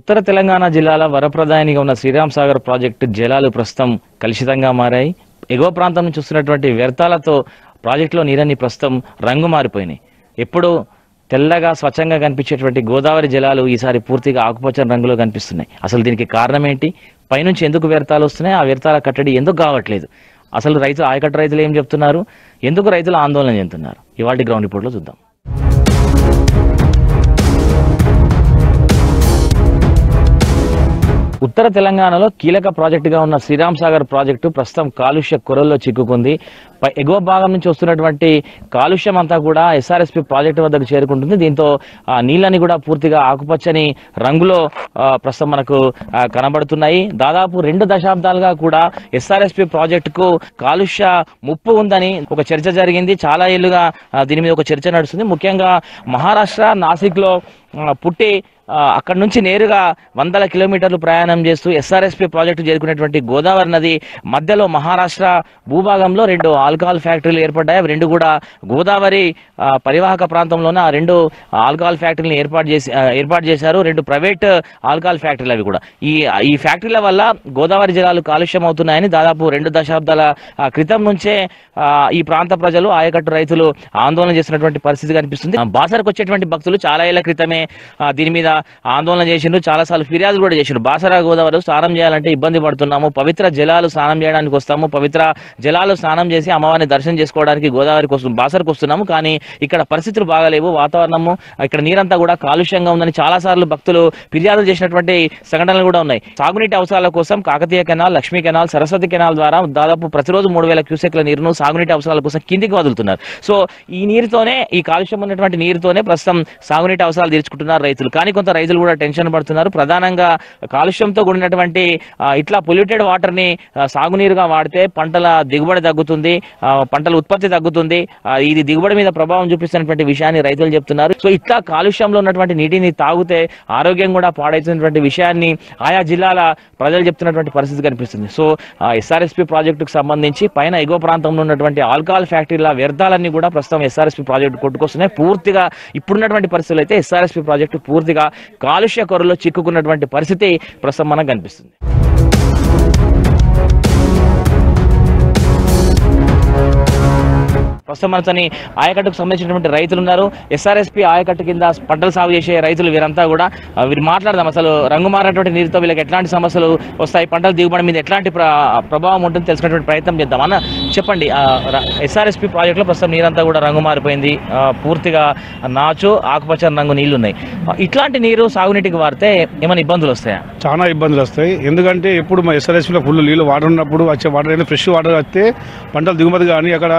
ఉత్తర తెలంగాణ జిల్లాల వరప్రదాయనిగా ఉన్న శ్రీరామ్ సాగర్ ప్రాజెక్టు జలాలు ప్రస్తుతం కలుషితంగా మారాయి ఎగువ ప్రాంతం నుంచి వస్తున్నటువంటి వ్యర్థాలతో ప్రాజెక్టులో నీరన్ని ప్రస్తుతం రంగు మారిపోయినాయి ఎప్పుడు తెల్లగా స్వచ్ఛంగా కనిపించేటువంటి గోదావరి జలాలు ఈసారి పూర్తిగా ఆకుపచ్చని రంగులో కనిపిస్తున్నాయి అసలు దీనికి కారణం ఏంటి పైనుంచి ఎందుకు వ్యర్థాలు వస్తున్నాయి ఆ వ్యర్థాల కట్టడి ఎందుకు కావట్లేదు అసలు రైతులు ఆయకట్టు రైతులు ఏం చెప్తున్నారు ఎందుకు రైతులు ఆందోళన చెందుతున్నారు ఇవాళ గ్రౌండ్ రిపోర్ట్లో చూద్దాం ఉత్తర తెలంగాణలో కీలక ప్రాజెక్టుగా ఉన్న శ్రీరామ్ సాగర్ ప్రాజెక్టు ప్రస్తుతం కాలుష్య కొరల్లో చిక్కుకుంది పై- ఎగువ భాగం నుంచి వస్తున్నటువంటి కాలుష్యం అంతా కూడా ఎస్ఆర్ఎస్పి ప్రాజెక్టు వద్దకు చేరుకుంటుంది దీంతో ఆ నీళ్ళని కూడా పూర్తిగా ఆకుపచ్చని రంగులో ఆ, ప్రస్తుతం మనకు ఆ, కనబడుతున్నాయి దాదాపు రెండు దశాబ్దాలుగా కూడా ఎస్ఆర్ఎస్పి ప్రాజెక్టుకు కాలుష్య ముప్పు ఉందని ఒక చర్చ జరిగింది చాలా ఏళ్లుగా ఆ, దీని మీద ఒక చర్చ నడుస్తుంది ముఖ్యంగా మహారాష్ట్ర నాసిక్లో ఆ, పుట్టి ఆ, అక్కడ నుంచి నేరుగా వందల కిలోమీటర్లు ప్రయాణం చేస్తూ ఎస్ఆర్ఎస్పి ప్రాజెక్టు చేరుకునేటువంటి గోదావరి నది మధ్యలో మహారాష్ట్ర భూభాగంలో రెండు ఆల్కహాల్ ఫ్యాక్టరీలు ఏర్పడ్డాయి అవి రెండు కూడా గోదావరి ఆ, పరివాహక ప్రాంతంలోనే ఆ రెండు ఆల్కహాల్ ఫ్యాక్టరీలను ఏర్పాటు చేసి ఆ, ఏర్పాటు చేశారు రెండు ప్రైవేట్ ఆల్కహాల్ ఫ్యాక్టరీలు అవి కూడా ఈ ఈ ఫ్యాక్టరీల వల్ల గోదావరి జలాలు కాలుష్యం అవుతున్నాయని దాదాపు రెండు దశాబ్దాల ఆ, క్రితం నుంచే ఆ, ఈ ప్రాంత ప్రజలు ఆయకట్టు రైతులు ఆందోళన చేసినటువంటి పరిస్థితి కనిపిస్తుంది ఆ, బాసరకు వచ్చేటువంటి భక్తులు చాలా ఏళ్ల క్రితమే ఆ, దీని మీద ఆందోళన చేసిండ్రు చాలా సార్లు ఫిర్యాదులు కూడా చేసిండ్రు బాసరా గోదావరి స్నానం చేయాలంటే ఇబ్బంది పడుతున్నాము పవిత్ర జలాలు స్నానం చేయడానికి వస్తాము పవిత్ర జలాలు స్నానం చేసి అమ్మవారిని దర్శనం చేసుకోవడానికి గోదావరికి వస్తుంది బాసరకు వస్తున్నాము కానీ ఇక్కడ పరిస్థితులు బాగాలేవు వాతావరణము ఇక్కడ నీరంతా కూడా కాలుష్యంగా ఉందని చాలా సార్లు భక్తులు ఫిర్యాదులు చేసినటువంటి సంఘటనలు కూడా ఉన్నాయి సాగునీటి అవసరాల కోసం Kakatiya canal Lakshmi canal Saraswati canal ద్వారా దాదాపు ప్రతిరోజు మూడు వేల క్యూసెక్ల నీరును సాగునీటి అవసరాల కోసం కిందికి వదులుతున్నారు సో ఈ నీరుతోనే ఈ కాలుష్యం ఉన్నటువంటి నీరుతోనే ప్రస్తుతం సాగునీటి అవసరాలు తీర్చుకుంటున్నారు రైతులు కానీ కొంత రైతులు కూడా టెన్షన్ పడుతున్నారు ప్రధానంగా కాలుష్యంతో కూడినటువంటి ఆ, ఇట్లా పొల్యూటెడ్ వాటర్ ని ఆ, సాగునీరుగా వాడితే పంటల దిగుబడి తగ్గుతుంది ఆ, పంటల ఉత్పత్తి తగ్గుతుంది ఆ, ఇది దిగుబడి మీద ప్రభావం చూపిస్తున్నటువంటి విషయాన్ని రైతులు చెప్తున్నారు సో ఇట్లా కాలుష్యంలో ఉన్నటువంటి నీటిని తాగితే ఆరోగ్యం కూడా పాడవుతున్నటువంటి విషయాన్ని ఆయా జిల్లాల ప్రజలు చెప్తున్నటువంటి పరిస్థితి కనిపిస్తుంది సో ఎస్ఆర్ఎస్పి ప్రాజెక్టుకు సంబంధించి పైన ఎగువ ప్రాంతంలో ఉన్నటువంటి ఆల్కహాల్ ఫ్యాక్టరీల వ్యర్థాలన్నీ కూడా ప్రస్తుతం ఎస్ఆర్ఎస్పి ప్రాజెక్టు కొట్టుకొస్తున్నాయి పూర్తిగా ఇప్పుడున్నటువంటి పరిస్థితులు అయితే ఎస్ఆర్ఎస్పి ప్రాజెక్టు పూర్తిగా కాలుష్య కొరలో చిక్కుకున్నటువంటి పరిస్థితి ప్రస్తుతం మనకు కనిపిస్తుంది ప్రస్తుతం మనతోని ఆయకట్టుకు సంబంధించినటువంటి రైతులు ఉన్నారు ఎస్ఆర్ఎస్పి ఆయకట్టు కింద పంటలు సాగు చేసే రైతులు వీరంతా కూడా ఆ, వీరు మాట్లాడదాం అసలు రంగు మారినటువంటి నీరుతో వీళ్ళకి ఎట్లాంటి సమస్యలు వస్తాయి పంటల దిగుబడి మీద ఎట్లాంటి ప్ర- ప్రభావం ఉంటుంది తెలుసుకునేటువంటి ప్రయత్నం చేద్దాం అన్న చెప్పండి ఎస్ఆర్ఎస్పి ప్రాజెక్టులో ప్రస్తుతం నీరంతా కూడా రంగు మారిపోయింది ఆ, పూర్తిగా నాచు ఆకుపచ్చని రంగు నీళ్లు ఉన్నాయి ఆ, ఇట్లాంటి నీరు సాగునీటికి వారితే ఏమైనా ఇబ్బందులు వస్తాయా చాలా ఇబ్బందులు వస్తాయి ఎందుకంటే ఎప్పుడు మా ఎస్ఆర్ఎస్పీలో ఫుల్ నీళ్ళు వాటర్ ఉన్నప్పుడు వచ్చే వాటర్ అయినా ఫ్రెష్ వాటర్ వస్తే పంటలు దిగుమతి కానీ అక్కడ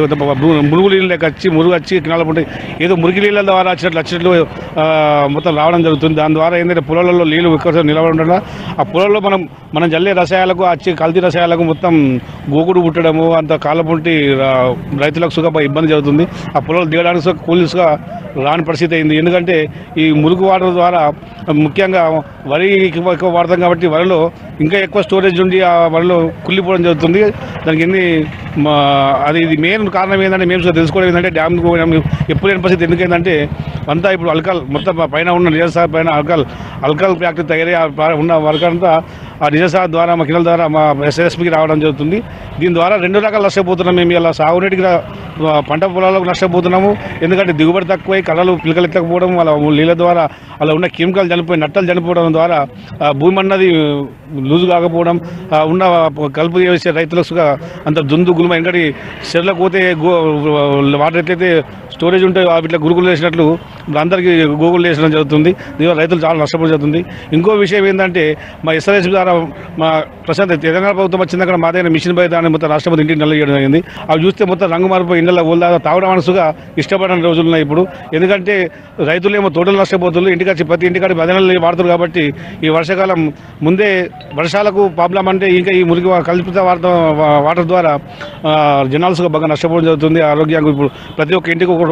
మురుగు నీళ్ళు లెక్క వచ్చి మురుగు వచ్చి కినాలు ఉంటాయి ఏదో మురికి నీళ్ళ ద్వారా వచ్చినట్లు వచ్చినట్లు ఆ, మొత్తం రావడం జరుగుతుంది దాని ద్వారా ఏంటంటే పొలాలలో నీళ్ళు ఎక్కువ నిలబడి ఉండడం ఆ పొలంలో మనం మనం జల్లే రసాయాలకు వచ్చి కల్తీ రసాయాలకు మొత్తం గోకుడు పుట్టడము అంత కాలపుంటి రైతులకు సుఖ ఇబ్బంది జరుగుతుంది ఆ పొలాలు దిగడానికి సుఖ కూలీస్గా రాని పరిస్థితి అయింది ఎందుకంటే ఈ మురుగు వాటర్ ద్వారా ముఖ్యంగా వరి ఎక్కువ ఎక్కువ వాడతాం కాబట్టి వరిలో ఇంకా ఎక్కువ స్టోరేజ్ ఉండి ఆ వరిలో కుళ్ళిపోవడం జరుగుతుంది దానికి ఎన్ని మా అది ఇది మెయిన్ కారణం ఏంటంటే మేము తెలుసుకోవడం ఏంటంటే డ్యామ్ ఎప్పుడు లేని పరిస్థితి ఎందుకంటే అంతా ఇప్పుడు అల్కల్ మొత్తం పైన ఉన్న నిజసార్ పైన అల్కల్ అల్కల్ ఫ్యాక్టరీ తయారీ ఆ ప- ఉన్న వర్క్ అంతా ఆ నిజసార్ ద్వారా మా కిరణల ద్వారా మా ఎస్ఎస్పికి రావడం జరుగుతుంది దీని ద్వారా రెండు రకాలు నష్టపోతున్నాం మేము ఇలా సాగునీటికి రా- ఆ, పంట పొలాలకు నష్టపోతున్నాము ఎందుకంటే దిగుబడి తక్కువై కళలు పిలకలు ఎత్తకపోవడం వాళ్ళ నీళ్ళ ద్వారా అలా ఉన్న కెమికల్ చనిపోయి నట్టలు చనిపోవడం ద్వారా ఆ, భూమి అన్నది లూజు కాకపోవడం ఆ, ఉన్న కలుపు చేసే రైతులకు సుగా అంత దుందు గులుమ ఎందుకంటే చెర్లకు పోతే గో వాటర్ ఎట్లయితే స్టోరేజ్ ఉంటే వీటిలో గురుకులు వేసినట్లు ఇప్పుడు అందరికీ గోగులు వేసడం జరుగుతుంది దీనివల్ల రైతులు చాలా నష్టపోవడం జరుగుతుంది ఇంకో విషయం ఏంటంటే మా ఎస్ఆర్ఎస్ ద్వారా మా ప్రశాంత్ తెలంగాణ ప్రభుత్వం వచ్చింది అక్కడ మా దగ్గర మిషన్ బై దాన్ని మొత్తం రాష్ట్రపతి ఇంటికి నెల చేయడం జరిగింది అవి చూస్తే మొత్తం రంగు మారిపోయి ఇళ్ళ ఊళ్ళ తాగడం మనసుగా ఇష్టపడని రోజులు ఉన్నాయి ఇప్పుడు ఎందుకంటే రైతులు ఏమో తోటలు నష్టపోతున్నారు ఇంటికి వచ్చి ప్రతి ఇంటికాడి పది నెలలు వాడుతారు కాబట్టి ఈ వర్షాకాలం ముందే వర్షాలకు ప్రాబ్లం అంటే ఇంకా ఈ మురికి వా- కల్పిత వాటర్ వాటర్ ద్వారా ఆ, జనాలు బాగా నష్టపోవడం జరుగుతుంది ఆరోగ్యానికి ఇప్పుడు ప్రతి ఒక్క ఇంటికి ఒక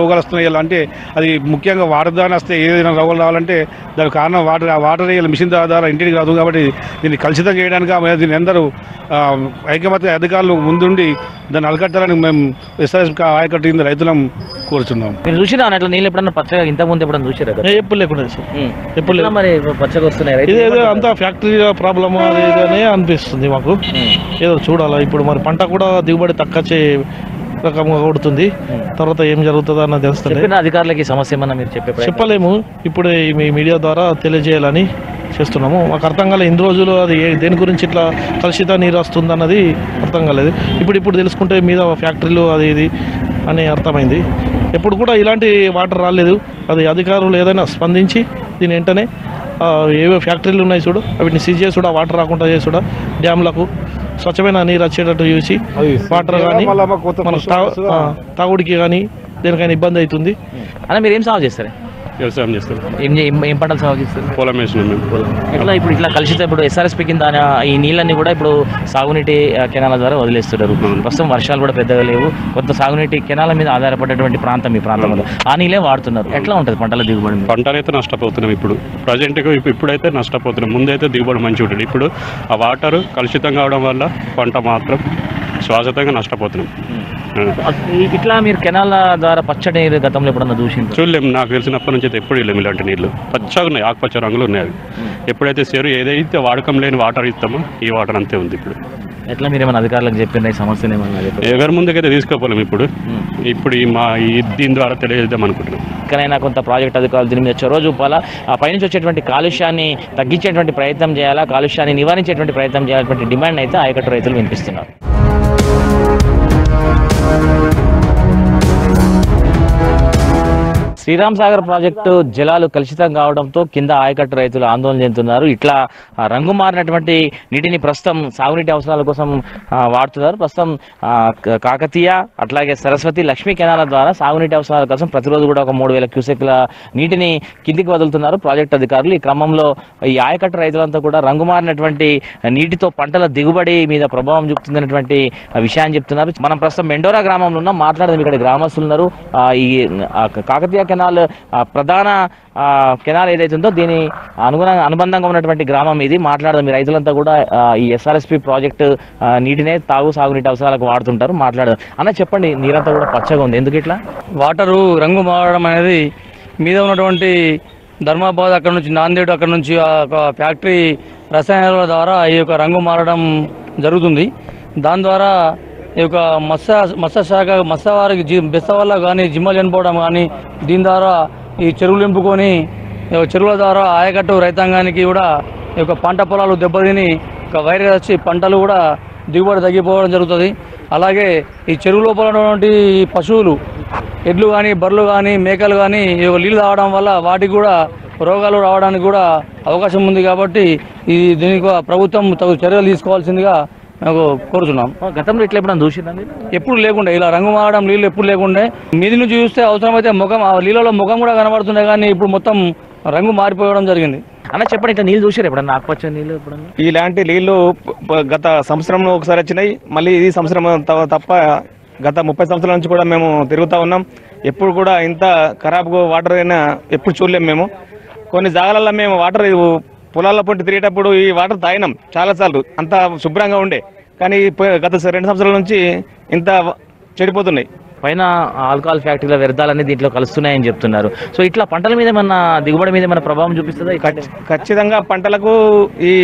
రోగాలు వస్తున్నాయి ఇలా అంటే అది ముఖ్యంగా వాటర్ ద్వారా వస్తే ఏదైనా రోగాలు రావాలంటే దానికి కారణం వాటర్ ఆ వాటర్ ఇలా మిషన్ ద్వారా ఇంటికి రాదు కాబట్టి దీన్ని కలుషితం చేయడానికి ఆమె దీన్ని అందరూ ఆ, ఐకమత్య అధికారులు ముందుండి దాన్ని అలకట్టాలని మేము ఎస్ఆర్ఎస్ ఆయకట్టింది రైతులం కోరుచున్నాం మీరు చూసినా అట్లా నీళ్ళు ఎప్పుడన్నా పచ్చగా ఇంత ముందు ఎప్పుడన్నా చూసారా కదా? ఎప్పుడు లేకుండా సార్ ఉమ్. ఎప్పుడు ఎట్లా లేదు మరి ఇప్పుడు పచ్చగా వస్తున్నాయి రైతులు ఇదేదో ఏమంటారు? అంతా ఫ్యాక్టరీ ప్రాబ్లమ్ అది ఇది అని అనిపిస్తుంది మాకు ఉమ్. ఏదో చూడాలా ఇప్పుడు మరి పంట కూడా దిగుబడి తక్కువ చే రకంగా కొడుతుంది తర్వాత ఏం జరుగుతుందో అన్నది తెలుస్తుంది చెప్పిన అధికారులకి ఈ సమస్య ఏమన్నా మీరు చెప్పే ప్రయత్నం- చెప్పలేము ఇప్పుడు ఈ మీ మీడియా ద్వారా తెలియజేయాలని చేస్తున్నాము మాకు అర్థం కాలేదు ఇన్ని రోజులు అది ఏ- దేని గురించి ఇట్లా కలుషిత నీరు వస్తుంది అన్నది అర్థం కాలేదు ఇప్పుడు ఇప్పుడు తెలుసుకుంటే మీద ఫ్యాక్టరీలు అది ఇది అని అర్థమైంది ఎప్పుడు కూడా ఇలాంటి వాటర్ రాలేదు అది అధికారులు ఏదైనా స్పందించి దీని వెంటనే ఆ, ఏవో ఫ్యాక్టరీలు ఉన్నాయి చూడు వీటిని సీజ్ చేసి చూడ వాటర్ రాకుండా చేసి చూడ డ్యామ్లకు స్వచ్ఛమైన నీరు వచ్చేటట్టు చూసి వాటర్ కానీ మళ్ళా మాకు కొత్త మన ఫ్రెష్ తాగుడికి కానీ దేనికైనా ఇబ్బంది అవుతుంది అన్న మీరు ఏం సాగు చేస్తారు వ్యవసాయం చేస్తాం ఏం ఏం ఏం పంటలు సాగు చేస్తారు పొలం వేసినాం మేము ఎట్లా ఇప్పుడు ఇట్లా కలుషిత ఇప్పుడు ఎస్ఆర్ఎస్పీ కింద అనే ఈ నీళ్ళన్నీ కూడా ఇప్పుడు సాగునీటి ఆ, కెనాల ద్వారా వదిలేస్తున్నారు ప్రస్తుతం వర్షాలు కూడా పెద్దగా లేవు కొంత సాగునీటి కెనాల మీద ఆధారపడేటువంటి ప్రాంతం ఈ ప్రాంతంలో ఆ నీళ్ళే వాడుతున్నారు ఎట్లా ఉంటుంది పంటల దిగుబడి మీద? పంటలైతే నష్టపోతున్నాం ఇప్పుడు ప్రజెంట్గా ఇప్పుడైతే నష్టపోతున్నాం ముందైతే దిగుబడి మంచిగా ఉంటుంది ఇప్పుడు ఆ వాటర్ కలుషితం కావడం వల్ల పంట మాత్రం శాశ్వతంగా నష్టపోతున్నాం ఆ. ఈ- ఇట్లా మీరు కెనాల ద్వారా పచ్చడి నీరు గతంలో ఎప్పుడన్నా దూషించారు చూడలేము నాకు తెలిసినప్పటి నుంచి అయితే ఎప్పుడు లేము ఇలాంటి నీళ్ళు పచ్చగా ఉన్నాయి ఆకుపచ్చ రంగులు ఉన్నాయి అవి ఎప్పుడైతే చెరువు ఏదైతే వాడకం లేని వాటర్ ఇస్తామో ఈ వాటర్ అంతే ఉంది ఇప్పుడు ఎట్లా మీరు ఏమైనా అధికారులకు చెప్పిన ఈ సమస్యను ఏమన్నా చెప్పారు ఎవరి ముందుకైతే తీసుకోపోలేం ఇప్పుడు ఇప్పుడు ఈ మా ఈ దీని ద్వారా తెలియజేద్దాం అనుకుంటున్నాం ఎక్కడైనా కొంత ప్రాజెక్ట్ అధికారులు దీని మీద చొరవ చూపాలా ఆ పైనుంచి వచ్చేటువంటి కాలుష్యాన్ని తగ్గించేటువంటి ప్రయత్నం చేయాలా కాలుష్యాన్ని నివారించేటువంటి ప్రయత్నం చేయాలటువంటి డిమాండ్ అయితే ఆయకట్టు రైతులు వినిపిస్తున్నారు శ్రీరామ్ సాగర్ ప్రాజెక్టు జలాలు కలుషితం కావడంతో కింద ఆయకట్టు రైతులు ఆందోళన చెందుతున్నారు ఇట్లా ఆ, రంగు మారినటువంటి నీటిని ప్రస్తుతం సాగునీటి అవసరాల కోసం ఆ, వాడుతున్నారు ప్రస్తుతం ఆ, క- కాకతీయ అట్లాగే సరస్వతి లక్ష్మీ కెనాల ద్వారా సాగునీటి అవసరాల కోసం ప్రతిరోజు కూడా ఒక మూడు వేల క్యూసెక్ల నీటిని కిందికి వదులుతున్నారు ప్రాజెక్ట్ అధికారులు ఈ క్రమంలో ఈ ఆయకట్టు రైతులంతా కూడా రంగు మారినటువంటి నీటితో పంటల దిగుబడి మీద ప్రభావం చూపుతుందన్నటువంటి విషయాన్ని చెప్తున్నారు మనం ప్రస్తుతం మెండోరా గ్రామంలో ఉన్నాం మాట్లాడదాం ఇక్కడ గ్రామస్తులు ఉన్నారు ఆ, ఈ ఆ, కాకతీయ కెనాల్ ఆ, ప్రధాన ఆ, కెనాల్ ఏదైతే ఉందో దీని అనుగుణంగా అనుబంధంగా ఉన్నటువంటి గ్రామం ఇది మాట్లాడదాం ఈ రైతులంతా కూడా ఆ, ఈ ఎస్ఆర్ఎస్పి ప్రాజెక్టు ఆ, నీటినే తాగు సాగునీటి అవసరాలకు వాడుతుంటారు మాట్లాడదాం అన్న చెప్పండి నీరంతా కూడా పచ్చగా ఉంది ఎందుకు ఇట్లా వాటరు రంగు మారడం అనేది మీద ఉన్నటువంటి ధర్మాబాద్ అక్కడ నుంచి నాందేడ్ అక్కడ నుంచి ఆ యొక్క ఫ్యాక్టరీ రసాయనాల ద్వారా ఈ యొక్క రంగు మారడం జరుగుతుంది దాని ద్వారా ఈ యొక్క మత్స్య మత్స్యశాఖ మత్స్యవారికి జీ బెస్త వల్ల కానీ జిమ్మలు చనిపోవడం కానీ దీని ద్వారా ఈ చెరువులు నింపుకొని ఈ యొక్క చెరువుల ద్వారా ఆయకట్టు రైతాంగానికి కూడా ఈ యొక్క పంట పొలాలు దెబ్బతిని ఒక వైరస్ వచ్చి పంటలు కూడా దిగుబడి తగ్గిపోవడం జరుగుతుంది అలాగే ఈ చెరువు లోపల ఉన్నటువంటి ఈ పశువులు ఎడ్లు కానీ బర్రెలు కానీ మేకలు కానీ ఈ యొక్క నీళ్ళు తాగడం వల్ల వాటికి కూడా రోగాలు రావడానికి కూడా అవకాశం ఉంది కాబట్టి ఈ దీనికి ప్రభుత్వం తగు చర్యలు తీసుకోవాల్సిందిగా మేము కోరుతున్నాం గతంలో ఇట్లా ఎప్పుడన్నా చూసిందండి ఎప్పుడు లేకుండే ఇలా రంగు మారడం నీళ్ళు ఎప్పుడు లేకుండే మీది నుంచి చూస్తే అవసరమైతే ముఖం ఆ నీళ్ళలో ముఖం కూడా కనబడుతుండే కానీ ఇప్పుడు మొత్తం రంగు మారిపోవడం జరిగింది అన్న చెప్పండి ఇట్లా నీళ్ళు చూసారు ఎప్పుడన్నా ఆకుపచ్చ నీళ్ళు ఎప్పుడన్నా ఇలాంటి నీళ్లు ప- గత సంవత్సరంలో ఒకసారి వచ్చినాయి మళ్ళీ ఇది సంవత్సరం త- తప్ప గత ముప్పై సంవత్సరాల నుంచి కూడా మేము తిరుగుతూ ఉన్నాం ఎప్పుడు కూడా ఇంత ఖరాబ్ వాటర్ అయినా ఎప్పుడు చూడలేము మేము కొన్ని జాగాలలో మేము వాటర్ పొలాల పొంటి తిరిగేటప్పుడు ఈ వాటర్ తాగినాం చాలాసార్లు అంత శుభ్రంగా ఉండే కానీ పో- గత స- రెండు సంవత్సరాల నుంచి ఇంత చెడిపోతున్నాయి పైన ఆల్కహాల్ ఫ్యాక్టరీల వ్యర్థాలన్నీ దీంట్లో కలుస్తున్నాయని చెప్తున్నారు సో ఇట్లా పంటల మీద ఏమన్నా దిగుబడి మీద ఏమైనా ప్రభావం చూపిస్తుందా ఖచ్- ఖచ్చితంగా పంటలకు ఈ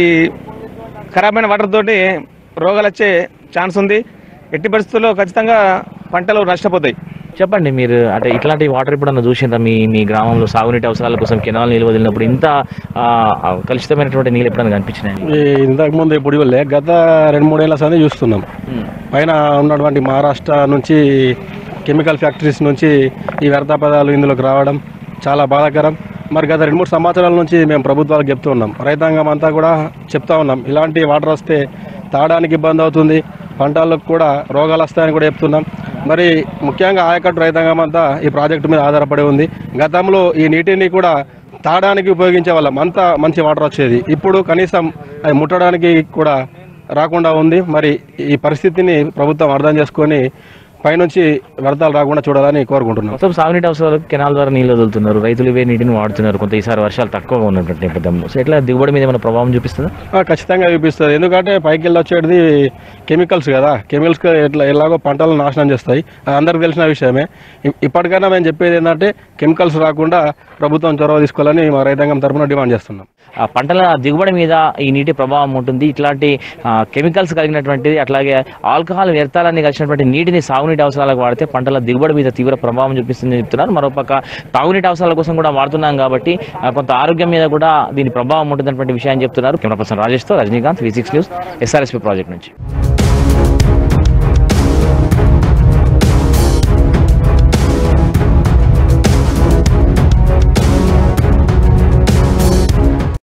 ఖరాబైన వాటర్ తోటి రోగాలు వచ్చే ఛాన్స్ ఉంది ఎట్టి పరిస్థితుల్లో ఖచ్చితంగా పంటలు నష్టపోతాయి చెప్పండి మీరు అంటే ఇట్లాంటి వాటర్ ఎప్పుడన్నా చూసిందా మీ మీ గ్రామంలో సాగునీటి అవసరాల కోసం కెనాల్ నీళ్ళు వదిలినప్పుడు ఇంత ఆ, ఆ, కలుషితమైనటువంటి నీళ్ళు ఎప్పుడన్నా కనిపించినాయి ఈ ఇంతకు ముందు ఎప్పుడు ఇవ్వలే గత రెండు మూడేళ్ల సంది చూస్తున్నాం పైన ఉన్నటువంటి మహారాష్ట్ర నుంచి కెమికల్ ఫ్యాక్టరీస్ నుంచి ఈ వ్యర్థ పదాలు ఇందులోకి రావడం చాలా బాధాకరం మరి గత రెండు మూడు సంవత్సరాల నుంచి మేము ప్రభుత్వాలకు చెప్తూ ఉన్నాం రైతాంగం అంతా కూడా చెప్తా ఉన్నాం ఇలాంటి వాటర్ వస్తే తాగడానికి ఇబ్బంది అవుతుంది పంటలకు కూడా రోగాలు వస్తాయని కూడా చెప్తున్నాం మరి ముఖ్యంగా ఆయకట్టు రైతాంగం అంతా ఈ ప్రాజెక్టు మీద ఆధారపడి ఉంది గతంలో ఈ నీటిని కూడా తాగడానికి ఉపయోగించే వాళ్ళం అంతా మంచి వాటర్ వచ్చేది ఇప్పుడు కనీసం అది ముట్టడానికి కూడా రాకుండా ఉంది మరి ఈ పరిస్థితిని ప్రభుత్వం అర్థం చేసుకొని పైనుంచి వ్యర్థాలు రాకుండా చూడాలని కోరుకుంటున్నాం మొత్తం సాగునీటి అవసరాలకు కెనాల్ ద్వారా నీళ్ళు వదులుతున్నారు రైతులు ఇవే నీటిని వాడుతున్నారు కొంత ఈసారి వర్షాలు తక్కువగా ఉన్నటువంటి నేపథ్యంలో సో ఎట్లా దిగుబడి మీద ఏమైనా ప్రభావం చూపిస్తుందా ఆ, ఖచ్చితంగా చూపిస్తుంది ఎందుకంటే పైకి వెళ్ళి వచ్చేది కెమికల్స్ కదా కెమికల్స్ ఎట్లా ఎలాగో పంటలను నాశనం చేస్తాయి అది అందరికి తెలిసిన విషయమే ఇ- ఇప్పటికైనా మేము చెప్పేది ఏంటంటే కెమికల్స్ రాకుండా ప్రభుత్వం చొరవ తీసుకోవాలని మా రైతాంగం తరఫున డిమాండ్ చేస్తున్నాం ఆ పంటల దిగుబడి మీద ఈ నీటి ప్రభావం ఉంటుంది ఇట్లాంటి ఆ, కెమికల్స్ కలిగినటువంటిది అట్లాగే ఆల్కహాల్ వ్యర్థాలన్నీ కలిసినటువంటి నీటిని సాగునీటి అవసరాలకు వాడితే పంటల దిగుబడి మీద తీవ్ర ప్రభావం చూపిస్తుందని చెప్తున్నారు మరోపక్క తాగునీటి అవసరాల కోసం కూడా వాడుతున్నాం కాబట్టి ఆ, కొంత ఆరోగ్యం మీద కూడా దీని ప్రభావం ఉంటుందన్నటువంటి విషయాన్ని చెప్తున్నారు కెమెరా పర్సన్ రాజేష్తో Rajinikanth V six news SRSP project నుంచి